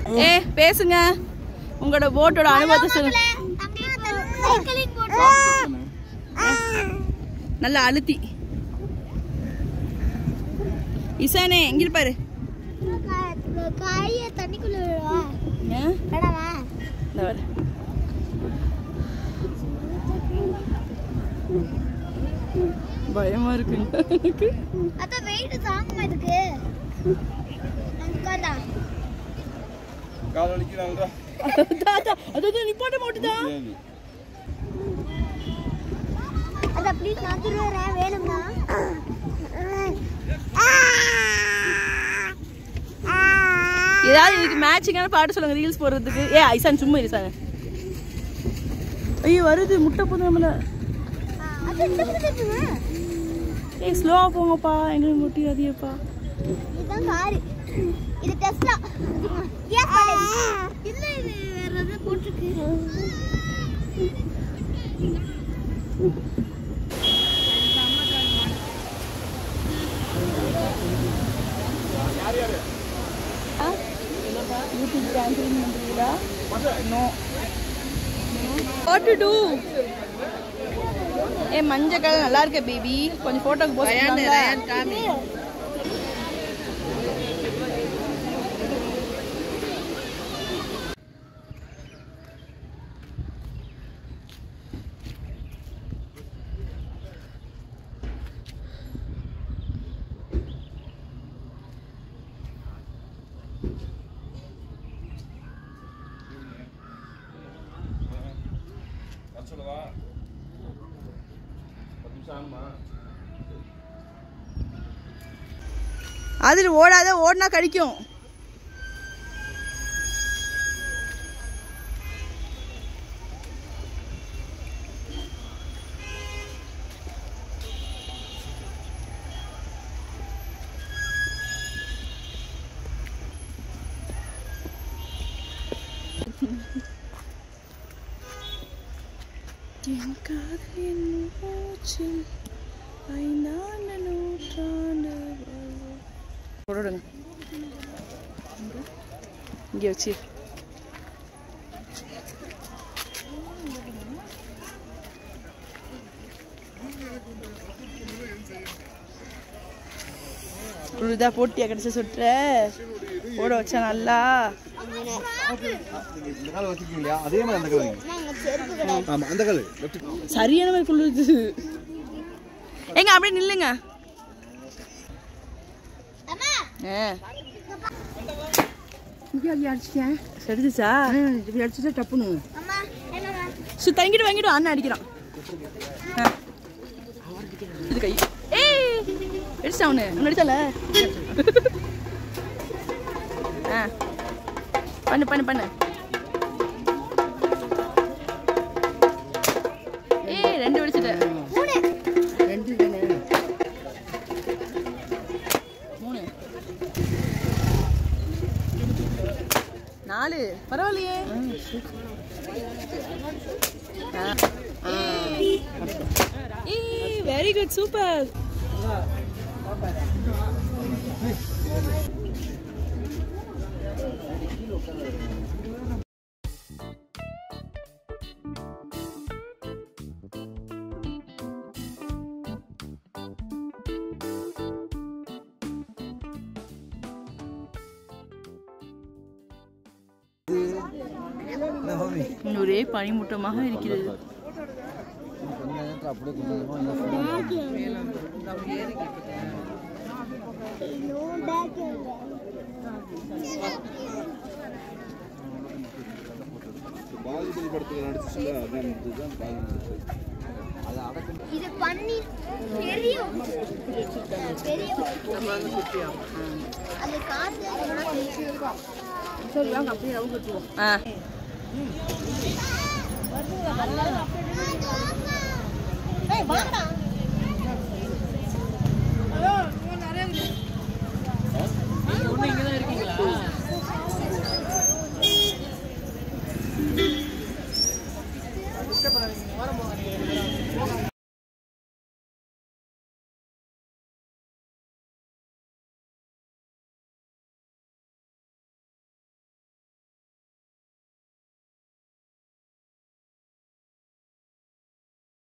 ஏ பேசுங்க உங்களோட போட்டோட அனுபவத்தை சொல்லுங்க நல்லா அழுத்தி இசானே இங்க இருப்பாரு காய தண்ணிக்குள்ள விழுவா ஏன்? கடவா இந்த வர பயமா இருக்குங்க எனக்கு அதான் வெயிட் தாங்குமா இதுக்கு உட்காந்தா கால் வலிக்கிறாங்கடா அதான், அதான், அதான் நிப்பாட்ட மாட்டுதா அதான் ப்ளீஸ் நான் திருவேறேன் வேணும்னா ஏதாவது இதுக்கு மேட்சிங்கான பாட்டு சொல்லுங்க ரீல்ஸ் போடுறதுக்கு ஏ ஐசான் சும்மா இரிசாங்க ஐயோ வருது முட்டை போதும் நம்மள அது இந்த பக்கத்துல ஏய் ஸ்லோவா போங்கப்பா எங்களுக்கு முட்டியாதியப்பா இதுதான் காரு இது டெஸ்லா ஏன் இல்ல இது வேற எதாவது போட்டிருக்கு யூடியூப் கேன்சல் பண்ணுறீங்களா நோ வாட் டு டூ ஏ மஞ்சள் கலர் நல்லா இருக்க பேபி கொஞ்சம் போட்டோக்கு போஸ்ட் சொல்லவா பத்து நிமிஷம் ஆகுமா அதில் ஓடாத ஓடினா கடிக்கும் என் காதலின் மூச்சில் ஐந்தாண்டு நூற்றாண்டு வரும். போடுங்க இங்கே வச்சு உழுதா போட்டியா கிடைச்ச சுட்டுற போட வச்சா நல்லா இந்த கால் வச்சிருக்கீங்க இல்லையா அதே மாதிரி அந்த கால் வைங்க நாங்க செருப்பு கிடையாது ஆமா அந்த கால் லெஃப்ட் சரியான மாதிரி குளிருது எங்க அப்படியே நில்லுங்க அம்மா ஆ சரிச்சா இப்படி அடிச்சுட்டா டப்புனு அம்மா என்னம்மா சு தங்கிட்டு வாங்கிட்டு அண்ணன் அடிக்கிறான் ஆ. இது கை ஏய் அடிச்சா அவனு அவனு அடிச்சால ஆ பண்ணு பண்ணு பண்ணு ஏய் ரெண்டு வெடிச்சிட்டேன் மூணு மூணு நாலு பரவாயில்லையே வெரி குட் சூப்பர் ஒரே பனிமூட்டமாக இருக்கிறது நோ பேக் பாகுபலி படத்துல நடிச்சுல அதான் இதுதான் பாகுபலி இது பண்ணி தெரியும் தெரியும் அது காசு எவ்வளோ தெரியும் சரி வாங்க அப்படியே அவங்க கட்டுவோம் ஆ ஏய் வாங்கடா